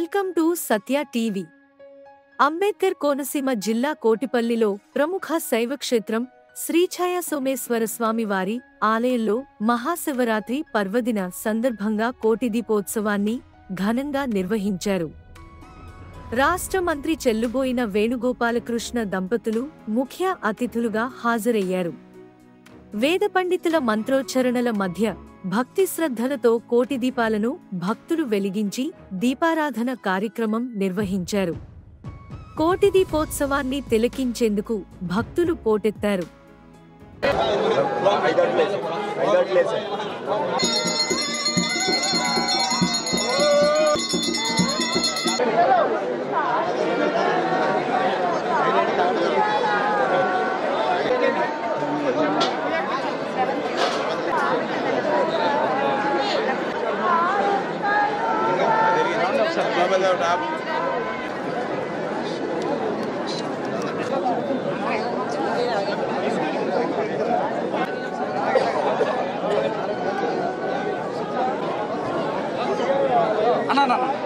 Welcome to Satya TV Ambedkar Konaseema జిల్లా కోటిపల్లిలో ప్రముఖ శైవక్షేత్రం శ్రీఛాయ సోమేశ్వర స్వామి వారి ఆలయంలో మహాశివరాత్రి పర్వదిన సందర్భంగా కోటి దీపోత్సవాన్ని ఘనంగా నిర్వహించారు రాష్ట్ర మంత్రి చెల్లుబోయిన వేణుగోపాలకృష్ణ దంపతులు ముఖ్య అతిథులుగా హాజరయ్యారు వేద పండితుల మంత్రోచ్చరణల మధ్య భక్తి శ్రద్ధలతో కోటి దీపాలను భక్తులు వెలిగించి దీపారాధన కార్యక్రమం నిర్వహించారు కోటి దీపోత్సవాన్ని తిలకించేందుకు భక్తులు పోటెత్తారు అన్నా అన్నా, అన్నా.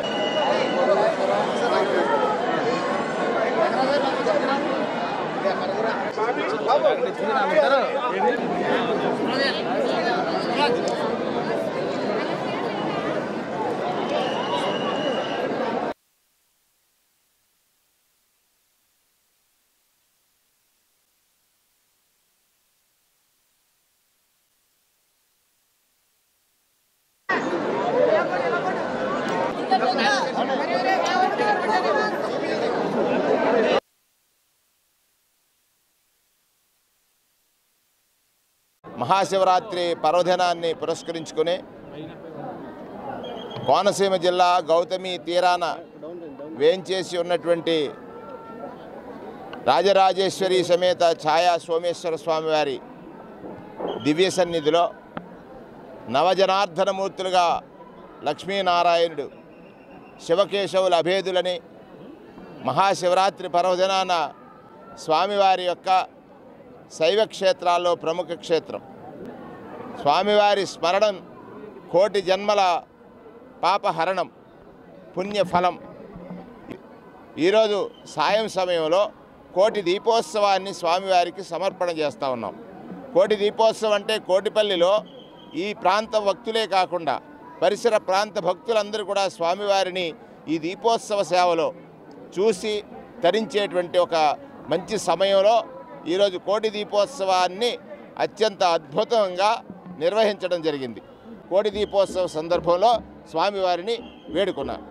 మహాశివరాత్రి పర్వదినాన్ని పురస్కరించుకుని కోనసీమ జిల్లా గౌతమి తీరాన వేంచేసి ఉన్నటువంటి రాజరాజేశ్వరి సమేత ఛాయా సోమేశ్వర స్వామివారి దివ్య సన్నిధిలో నవజనార్దనమూర్తులుగా లక్ష్మీనారాయణుడు శివకేశవుల అభేదులని మహాశివరాత్రి పర్వదినాన స్వామివారి యొక్క శైవ క్షేత్రాల్లో ప్రముఖ క్షేత్రం స్వామివారి స్మరణం కోటి జన్మల పాపహరణం పుణ్యఫలం ఈరోజు సాయం సమయంలో కోటి దీపోత్సవాన్ని స్వామివారికి సమర్పణ చేస్తూ ఉన్నాం కోటి దీపోత్సవం అంటే కోటిపల్లిలో ఈ ప్రాంత భక్తులే కాకుండా పరిసర ప్రాంత భక్తులందరూ కూడా స్వామివారిని ఈ దీపోత్సవ సేవలో చూసి తరించేటువంటి ఒక మంచి సమయంలో ఈరోజు కోటి దీపోత్సవాన్ని అత్యంత అద్భుతంగా నిర్వహించడం జరిగింది కోటి దీపోత్సవ సందర్భంలో స్వామివారిని వేడుకున్నారు